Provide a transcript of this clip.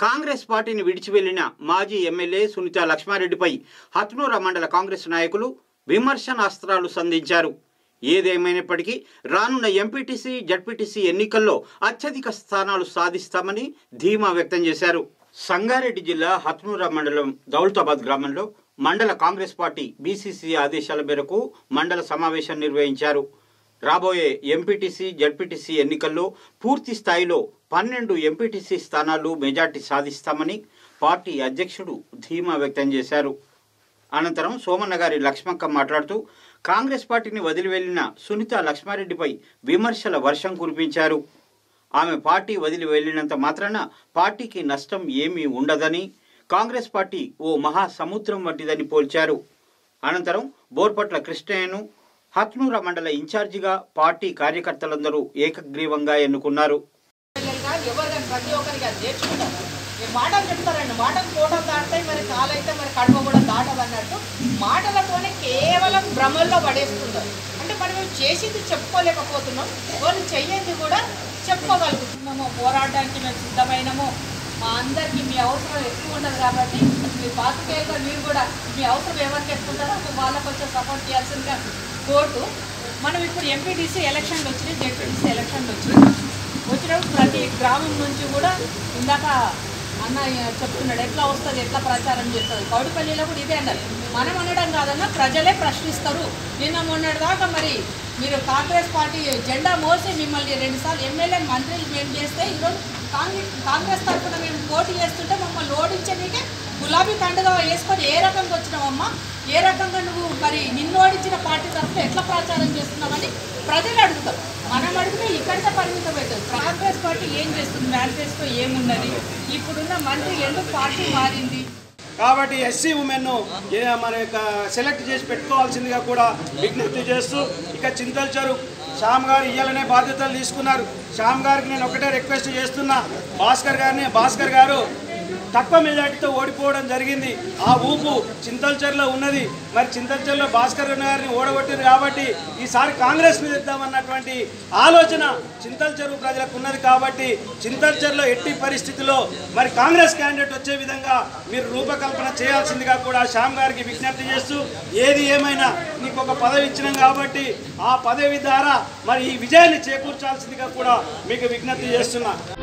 కాంగ్రెస్ పార్టీని విడిచి వెళ్లిన మాజీ ఎమ్మెల్యే సునీత లక్ష్మారెడ్డిపై హత్నూర మండల కాంగ్రెస్ నాయకులు విమర్శనాస్త్రాలు సంధించారు ఏదేమైనప్పటికీ రానున్న ఎంపీటీసీ జడ్పీటీసీ ఎన్నికల్లో అత్యధిక స్థానాలు సాధిస్తామని ధీమా వ్యక్తం చేశారు సంగారెడ్డి జిల్లా హత్నూర మండలం దౌలతాబాద్ గ్రామంలో మండల కాంగ్రెస్ పార్టీ బీసీసీ ఆదేశాల మేరకు మండల సమావేశం నిర్వహించారు రాబోయే ఎంపీటీసీ జడ్పీటీసీ ఎన్నికల్లో పూర్తి స్థాయిలో పన్నెండు ఎంపీటీసీ స్థానాలు మెజార్టీ సాధిస్తామని పార్టీ అధ్యక్షుడు ధీమా వ్యక్తం చేశారు అనంతరం సోమన్న గారి లక్ష్మక్క మాట్లాడుతూ కాంగ్రెస్ పార్టీని వదిలి వెళ్లిన సునీత లక్ష్మారెడ్డిపై విమర్శల వర్షం కురిపించారు ఆమె పార్టీ వదిలి వెళ్ళినంత మాత్రాన పార్టీకి నష్టం ఏమీ ఉండదని కాంగ్రెస్ పార్టీ ఓ మహా సముద్రం వంటిదని పోల్చారు అనంతరం బోర్పట్ల కృష్ణయ్యను హత్నూర మండల ఇన్ఛార్జిగా పార్టీ కార్యకర్తలందరూ ఏకగ్రీవంగా ఎన్నుకున్నారు పిల్లలుగా ఎవరు కానీ ప్రతి ఒక్కరికి అది నేర్చుకుంటారు ఈ మాటలు చెప్తారండి మాటలు ఫోటో దాటుతాయి మరి కాలైతే మరి కడుపు కూడా దాటదు అన్నట్టు మాటలతోనే కేవలం భ్రమల్లో పడేస్తున్నారు అంటే మనం ఇవి చేసింది చెప్పుకోలేకపోతున్నాం వాళ్ళు చెయ్యింది కూడా చెప్పుకోగలుగుతున్నాము పోరాడడానికి మేము సిద్ధమైనము మా అందరికీ మీ అవసరం ఎక్కువ ఉండదు కాబట్టి మీ పాతికేయులుగా మీరు కూడా మీ అవసరం ఎవరికి ఎక్కువ ఉంటుందో వాళ్ళకు వచ్చే సపోర్ట్ చేయాల్సిందిగా కోర్టు మనం ఇప్పుడు ఎంపీటీసీ ఎలక్షన్లు వచ్చినాయి జెడ్పీటీసీ ఎలక్షన్లు వచ్చినాయి వచ్చినప్పుడు ప్రతి గ్రామం నుంచి కూడా ఇందాక అన్న చెప్తున్నాడు ఎట్లా వస్తుంది ఎట్లా ప్రచారం చేస్తుంది కౌడిపల్లిలో కూడా ఇదే అన్నారు మనం అనడం కాదన్నా ప్రజలే ప్రశ్నిస్తారు నిన్న మొన్నటి దాకా మరి మీరు కాంగ్రెస్ పార్టీ జెండా మోసి మిమ్మల్ని రెండుసార్లు ఎమ్మెల్యే మంత్రులు మేము చేస్తే ఈరోజు కాంగ్రెస్ కాంగ్రెస్ తరఫున మేము పోటీ చేస్తుంటే మమ్మల్ని ఓడించడానికి గులాబీ కండుగా వేసుకొని ఏ రకంగా వచ్చినావమ్మా ఏ రకంగా నువ్వు మరి నిన్ను ఓడించిన పార్టీ తరఫున ఎట్లా ప్రచారం చేస్తున్నావని ప్రజలు అడుగుతారు మనం అడిగితే ఇక్కడితో పరిమితం అవుతుంది కాంగ్రెస్ పార్టీ ఏం చేస్తుంది మేనిఫెస్టో ఏమున్నది ఇప్పుడున్న మంత్రి ఎందుకు పార్టీ మారింది కాబట్టి ఎస్సీ ఉమెన్ను ఏ- మన యొక్క సెలెక్ట్ చేసి పెట్టుకోవాల్సిందిగా కూడా విజ్ఞప్తి చేస్తూ ఇక చింతల్చరు శ్యామ్ గారు ఇయ్యాలనే బాధ్యతలు తీసుకున్నారు శ్యామ్ గారికి నేను ఒకటే రిక్వెస్ట్ చేస్తున్నా భాస్కర్ గారిని భాస్కర్ గారు తక్కువ మెజార్టీతో ఓడిపోవడం జరిగింది ఆ ఊపు చింతల్చర్లో ఉన్నది మరి చింతల్చర్లో భాస్కర్ గారిని ఓడగొట్టింది కాబట్టి ఈసారి కాంగ్రెస్ మీద ఇద్దామన్నటువంటి ఆలోచన చింతల్చెరు ప్రజలకు ఉన్నది కాబట్టి చింతల్చెరులో ఎట్టి పరిస్థితిలో మరి కాంగ్రెస్ క్యాండిడేట్ వచ్చే విధంగా మీరు రూపకల్పన చేయాల్సిందిగా కూడా శ్యామ్ గారికి విజ్ఞప్తి చేస్తూ ఏది ఏమైనా నీకు ఒక పదవి ఇచ్చినాం కాబట్టి ఆ పదవి ద్వారా మరి ఈ విజయాన్ని చేకూర్చాల్సిందిగా కూడా మీకు విజ్ఞప్తి చేస్తున్నా